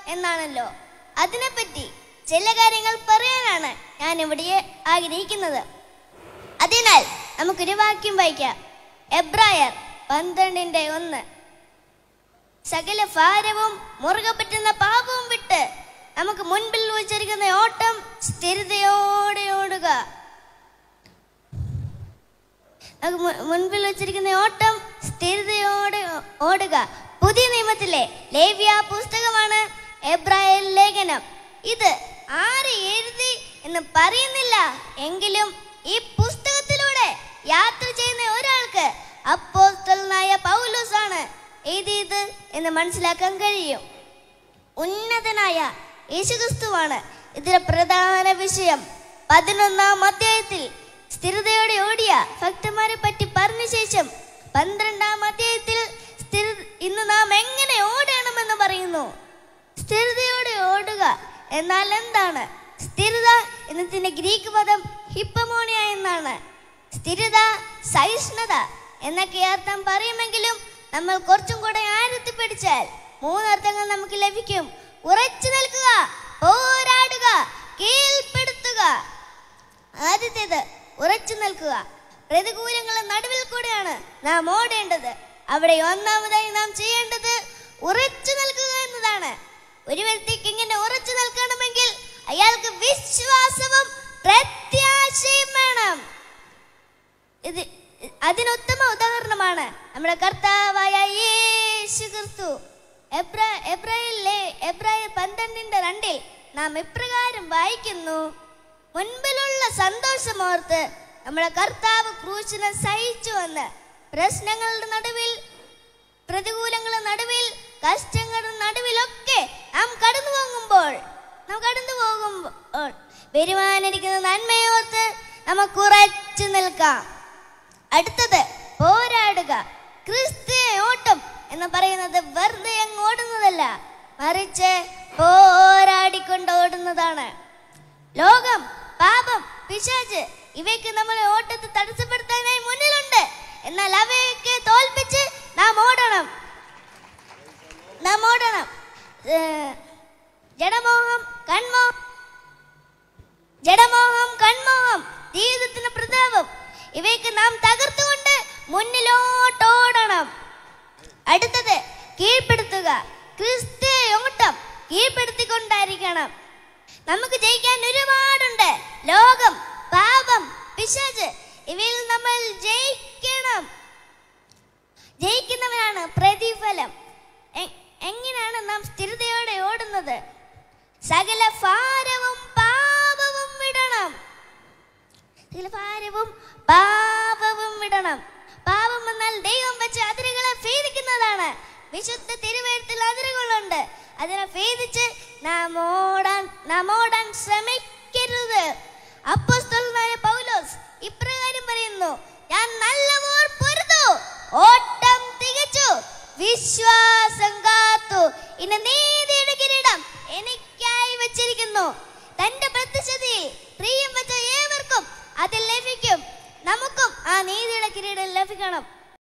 എന്നാണല്ലോ അതിനെപ്പറ്റി ചില കാര്യങ്ങൾ പറയാനാണ് ഞാൻ ഇവിടെ ആഗ്രഹിക്കുന്നത് അതിനാൽ നമുക്കൊരു വാക്യം വായിക്കാം എബ്രായർ പന്ത്രണ്ടിന്റെ ഒന്ന് സകല ഭാരവും മുറുകെ പറ്റുന്ന പാപവും വിട്ട് നമുക്ക് മുൻപിൽ വച്ചിരിക്കുന്ന ഓട്ടം സ്ഥിരതയോടെ ഓടുക നമുക്ക് മു- മുൻപിൽ വെച്ചിരിക്കുന്ന ഓട്ടം സ്ഥിരതയോടെ ഓ- ഓടുക പുതിയ നിയമത്തിലെ ലേവ്യ പുസ്തകമാണ് എബ്രായർ ലേഖനം ഇത് ആര് എഴുതി എന്ന് പറയുന്നില്ല എങ്കിലും ഈ പുസ്തകത്തിലൂടെ യാത്ര ചെയ്യുന്ന ഒരാൾക്ക് അപ്പോസ്തലനായ പൗലോസ് ആണ് എഴുതിയത് എന്ന് മനസ്സിലാക്കാൻ കഴിയും ഉന്നതനായ യേശുക്രിസ്തുവാണ് ഇതിലെ പ്രധാന വിഷയം പതിനൊന്നാം അധ്യായത്തിൽ സ്ഥിരതയോടെ ഓടിയ ഭക്തന്മാരെ പറ്റി പറഞ്ഞ ശേഷം പന്ത്രണ്ടാം അധ്യായത്തിൽ സ്ഥിര ഇന്ന് നാം എങ്ങനെ ഓടണമെന്ന് പറയുന്നു സ്ഥിരതയോടെ ഓടുക എന്നാൽ എന്താണ് സ്ഥിരത എന്നതിന്റെ ഗ്രീക്ക് പദം ഹിപ്പമോണിയ എന്നാണ് സ്ഥിരത സഹിഷ്ണുത എന്നൊക്കെ അർത്ഥം പറയുമെങ്കിലും നമ്മൾ കുറച്ചും കൂടെ ആഴത്തിൽ പഠിച്ചാൽ മൂന്നർത്ഥങ്ങൾ നമുക്ക് ലഭിക്കും ഉറച്ചു നിൽക്കുക പോരാടുക കീഴ്പ്പെടുത്തുക ആദ്യത്തേത് ഉറച്ചു നിൽക്കുക പ്രതികൂലങ്ങളുടെ നടുവിൽ കൂടെയാണ് നാം ഓടേണ്ടത് അവിടെ ഒന്നാമതായി നാം ചെയ്യേണ്ടത് ഉറച്ചു നിൽക്കുക എന്നതാണ് ഒരു വ്യക്തിക്ക് ഇങ്ങനെ ഉറച്ചു നിൽക്കണമെങ്കിൽ അയാൾക്ക് വിശ്വാസവും പ്രത്യാശയും വേണം ഇത് അതിനുത്തമ ഉദാഹരണമാണ് നമ്മുടെ കർത്താവായ യേശു ക്രിസ്തു എബ്രാ- എബ്രായരിലെ എബ്രായർ പന്ത്രണ്ടിന്റെ രണ്ടിൽ നാം ഇപ്രകാരം വായിക്കുന്നു മുൻപിലുള്ള സന്തോഷമോർത്ത് നമ്മുടെ കർത്താവ് ക്രൂശിനെ സഹിച്ചു വന്ന് പ്രശ്നങ്ങളുടെ നടുവിൽ പ്രതികൂലങ്ങളുടെ നടുവിൽ കഷ്ടങ്ങളുടെ നടുവിലൊക്കെ നാം കടന്നു പോകുമ്പോൾ നാം കടന്നു പോകുമ്പോൾ വരുവാനിരിക്കുന്ന നന്മയോർത്ത് നമുക്ക് ഉറച്ചു നിൽക്കാം അടുത്തത് പോരാടുക ക്രിസ്തീയ ഓട്ടം എന്ന് പറയുന്നത് വെറുതെ അങ്ങ് ഓടുന്നതല്ല മറിച്ച് പോരാടിക്കൊണ്ട് ഓടുന്നതാണ് ലോകം പാപം പിശാച് ഇവയ്ക്ക് നമ്മളെ ഓട്ടത്തെ തടസ്സപ്പെടുത്താനായി മുന്നിലുണ്ട് എന്നാൽ അവയൊക്കെ തോൽപ്പിച്ച് നാം ഓടണം നാം ഓടണം ഏർ, ജഡമോഹം കൺമോ ജഡമോഹം കൺമോഹം ജീവിതത്തിന് പ്രതാപം ഇവയ്ക്ക് നാം തകർത്തുകൊണ്ട് മുന്നിലോട്ടോടണം അടുത്തത് കീഴ്പ്പെടുത്തുക ക്രിസ്തീയ ഓട്ടം കീഴ്പ്പെടുത്തിക്കൊണ്ടായിരിക്കണം നമുക്ക് ജയിക്കാൻ ഒരുപാടുണ്ട് ലോകം പാപം പിശാച് ഇവയിൽ നമ്മൾ ജയിക്കണം ജയിക്കുന്നവനാണ് പ്രതിഫലം എ- എങ്ങനെയാണ് നാം സ്ഥിരതയോടെ ഓടുന്നത് സകല ഭാരവും പാപവും വിടണം സകല ഭാരവും പാപവും വിടണം പാപം എന്നാൽ ദൈവം വെച്ച അതിരുകളെ ഭേദിക്കുന്നതാണ് വിശുദ്ധ തിരുവഴുത്തിൽ അതിരുകളുണ്ട് അതിനെ ഭേദിച്ച് നാം ഓടാൻ നാം ഓടാൻ ശ്രമിക്കരുത് അപ്പോസ്തലനായ പൗലോസ് ഇപ്രകാരം പറയുന്നു ഞാൻ നല്ല ഓർ പൊരുതു ഓട്ടം തികച്ചു വിശ്വാസം കാത്തു ഇന്ന് നീതിയുടെ കിരീടം എനിക്കായി വെച്ചിരിക്കുന്നു തന്റെ പ്രത്യക്ഷതയിൽ പ്രിയം വെച്ച ഏവർക്കും അത് ലഭിക്കും നമുക്കും ആ നീതിയുടെ കിരീടം ലഭിക്കണം